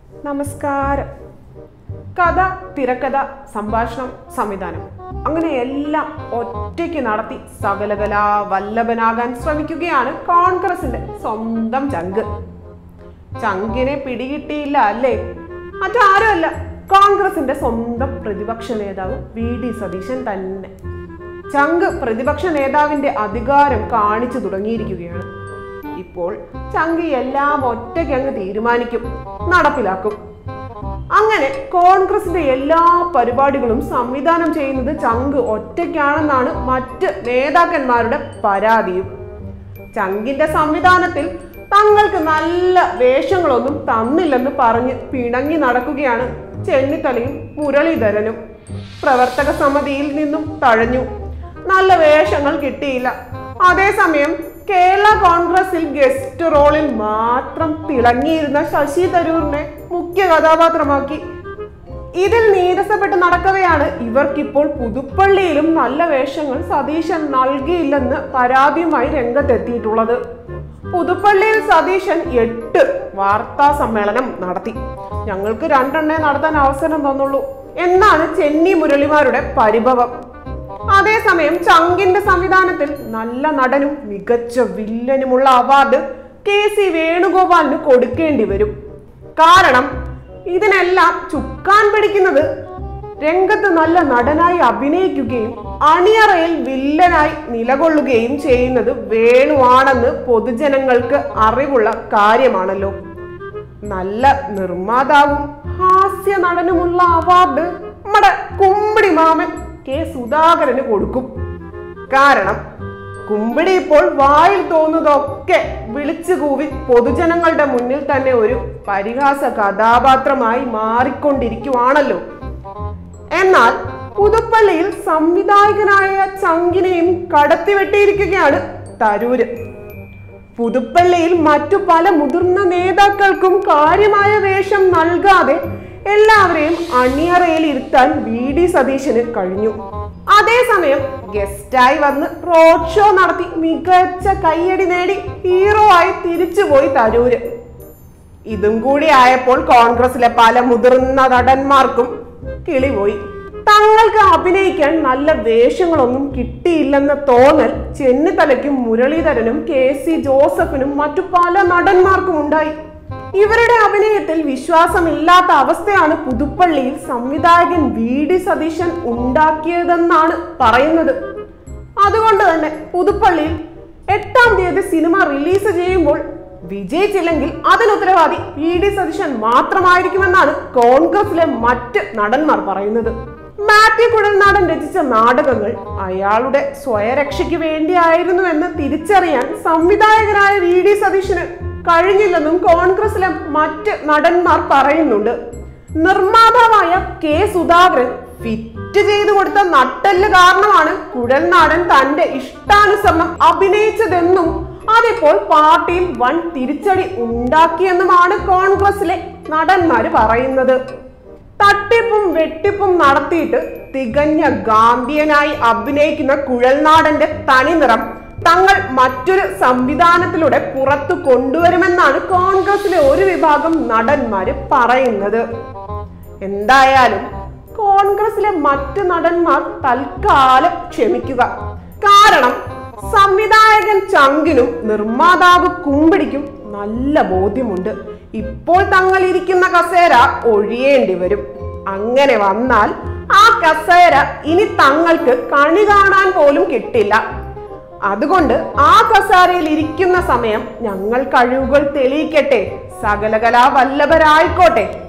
നമസ്കാരം കഥ തിരക്കഥ സംഭാഷണം സംവിധാനം അങ്ങനെ എല്ലാം ഒറ്റയ്ക്ക് നടത്തി സകലകലാ വല്ലഭനാകാൻ ശ്രമിക്കുകയാണ് കോൺഗ്രസിന്റെ സ്വന്തം ചങ്ക് ചങ്കിനെ പിടികിട്ടിയില്ല അല്ലേ മറ്റാരുമല്ല കോൺഗ്രസിന്റെ സ്വന്തം പ്രതിപക്ഷ നേതാവ് വി ഡി സതീശൻ തന്നെ ചങ്ക് പ്രതിപക്ഷ നേതാവിന്റെ അധികാരം കാണിച്ചു തുടങ്ങിയിരിക്കുകയാണ് ഇപ്പോൾ ചങ്ക് എല്ലാം ഒറ്റയ്ക്ക് അങ്ങ് തീരുമാനിക്കും നടപ്പിലാക്കും അങ്ങനെ കോൺഗ്രസിന്റെ എല്ലാ പരിപാടികളും സംവിധാനം ചെയ്യുന്നത് ചങ്ക് ഒറ്റയ്ക്കാണെന്നാണ് മറ്റ് നേതാക്കന്മാരുടെ പരാതിയും ചങ്കിന്റെ സംവിധാനത്തിൽ തങ്ങൾക്ക് നല്ല വേഷങ്ങളൊന്നും തന്നില്ലെന്ന് പറഞ്ഞ് പിണങ്ങി നടക്കുകയാണ് ചെന്നിത്തലയും മുരളീധരനും പ്രവർത്തക സമിതിയിൽ നിന്നും തഴഞ്ഞു നല്ല വേഷങ്ങൾ കിട്ടിയില്ല അതേസമയം കേരള കോൺഗ്രസിൽ ഗസ്റ്റ് റോളിൽ മാത്രം തിളങ്ങിയിരുന്ന ശശി തരൂരിനെ മുഖ്യ കഥാപാത്രമാക്കി ഇതിൽ നീരസപ്പെട്ട് നടക്കവെയാണ് ഇവർക്കിപ്പോൾ പുതുപ്പള്ളിയിലും നല്ല വേഷങ്ങൾ സതീശൻ നൽകിയില്ലെന്ന് പരാതിയുമായി രംഗത്തെത്തിയിട്ടുള്ളത് പുതുപ്പള്ളിയിൽ സതീശൻ എട്ട് വാർത്താ സമ്മേളനം നടത്തി ഞങ്ങൾക്ക് രണ്ടെണ്ണേ നടത്താൻ അവസരം തന്നുള്ളൂ എന്നാണ് ചെന്നി മുരളിമാരുടെ പരിഭവം അതേസമയം ചങ്കിന്റെ സംവിധാനത്തിൽ നല്ല നടനും മികച്ച വില്ലനുമുള്ള അവാർഡ് കെ സി വേണുഗോപാലിന് കൊടുക്കേണ്ടി വരും കാരണം ഇതിനെല്ലാം ചുക്കാൻ പിടിക്കുന്നത് രംഗത്ത് നല്ല നടനായി അഭിനയിക്കുകയും അണിയറയിൽ വില്ലനായി നിലകൊള്ളുകയും ചെയ്യുന്നത് വേണുവാണെന്ന് പൊതുജനങ്ങൾക്ക് അറിവുള്ള കാര്യമാണല്ലോ നല്ല നിർമ്മാതാവും ഹാസ്യ നടനുമുള്ള അവാർഡ് നമ്മുടെ കുമ്പിടി മാമൻ കെ സുധാകരന് കൊടുക്കും കാരണം കുമ്പിടി ഇപ്പോൾ വായിൽ തോന്നുന്നതൊക്കെ വിളിച്ചു കൂവി പൊതുജനങ്ങളുടെ മുന്നിൽ തന്നെ ഒരു പരിഹാസ കഥാപാത്രമായി മാറിക്കൊണ്ടിരിക്കുവാണല്ലോ എന്നാൽ പുതുപ്പള്ളിയിൽ സംവിധായകനായ ചങ്കിനെയും കടത്തിവെട്ടിയിരിക്കുകയാണ് തരൂര് പുതുപ്പള്ളിയിൽ മറ്റു പല മുതിർന്ന നേതാക്കൾക്കും കാര്യമായ വേഷം നൽകാതെ എല്ലാവരെയും അണിയറയിൽ ഇരുത്താൻ വി ഡി സതീശന് കഴിഞ്ഞു അതേസമയം ഗസ്റ്റായി വന്ന് റോഡ് ഷോ നടത്തി മികച്ച കയ്യടി നേടി ഹീറോ ആയി തിരിച്ചുപോയി തരൂര് ഇതും കൂടി ആയപ്പോൾ കോൺഗ്രസിലെ പല മുതിർന്ന നടന്മാർക്കും കിളിപോയി തങ്ങൾക്ക് അഭിനയിക്കാൻ നല്ല വേഷങ്ങളൊന്നും കിട്ടിയില്ലെന്ന തോന്നൽ ചെന്നിത്തലയ്ക്കും മുരളീധരനും കെ സി ജോസഫിനും മറ്റു പല നടന്മാർക്കും ഉണ്ടായി ഇവരുടെ അഭിനയത്തിൽ വിശ്വാസമില്ലാത്ത അവസ്ഥയാണ് പുതുപ്പള്ളിയിൽ സംവിധായകൻ വി ഡി സതീശൻ ഉണ്ടാക്കിയതെന്നാണ് പറയുന്നത് അതുകൊണ്ട് തന്നെ പുതുപ്പള്ളിയിൽ എട്ടാം തീയതി സിനിമ റിലീസ് ചെയ്യുമ്പോൾ വിജയിച്ചില്ലെങ്കിൽ അതിന് ഉത്തരവാദി വി ഡി സതീശൻ മാത്രമായിരിക്കുമെന്നാണ് കോൺഗ്രസിലെ മറ്റ് നടന്മാർ പറയുന്നത് മാത്യു കുഴൽനാടൻ രചിച്ച നാടകങ്ങൾ അയാളുടെ സ്വയരക്ഷയ്ക്ക് വേണ്ടിയായിരുന്നു എന്ന് തിരിച്ചറിയാൻ സംവിധായകനായ വി ഡി സതീശന് കഴിഞ്ഞില്ലെന്നും കോൺഗ്രസിലെ മറ്റ് നടന്മാർ പറയുന്നുണ്ട് നിർമ്മാതാവായ കെ സുധാകരൻ ഫിറ്റ് ചെയ്തു കൊടുത്ത നട്ടെല്ല് കാരണമാണ് കുഴൽനാടൻ തന്റെ ഇഷ്ടാനുസരണം അഭിനയിച്ചതെന്നും അതിപ്പോൾ പാർട്ടിയിൽ വൻ തിരിച്ചടി ഉണ്ടാക്കിയെന്നുമാണ് കോൺഗ്രസിലെ നടന്മാര് പറയുന്നത് തട്ടിപ്പും വെട്ടിപ്പും നടത്തിയിട്ട് തികഞ്ഞ ഗാന്ധിയനായി അഭിനയിക്കുന്ന കുഴൽനാടന്റെ തനിനിറം തങ്ങൾ മറ്റൊരു സംവിധാനത്തിലൂടെ പുറത്തു കൊണ്ടുവരുമെന്നാണ് കോൺഗ്രസിലെ ഒരു വിഭാഗം നടന്മാര് പറയുന്നത് എന്തായാലും കോൺഗ്രസിലെ മറ്റു നടന്മാർ തൽക്കാലം ക്ഷമിക്കുക കാരണം സംവിധായകൻ ചങ്കിനും നിർമ്മാതാവ് കുമ്പിടിക്കും നല്ല ബോധ്യമുണ്ട് ഇപ്പോൾ തങ്ങൾ ഇരിക്കുന്ന കസേര ഒഴിയേണ്ടി വരും അങ്ങനെ വന്നാൽ ആ കസേര ഇനി തങ്ങൾക്ക് കണി കാണാൻ പോലും കിട്ടില്ല അതുകൊണ്ട് ആ കസാരയിൽ ഇരിക്കുന്ന സമയം ഞങ്ങൾ കഴിവുകൾ തെളിയിക്കട്ടെ സകലകലാ വല്ലഭരായിക്കോട്ടെ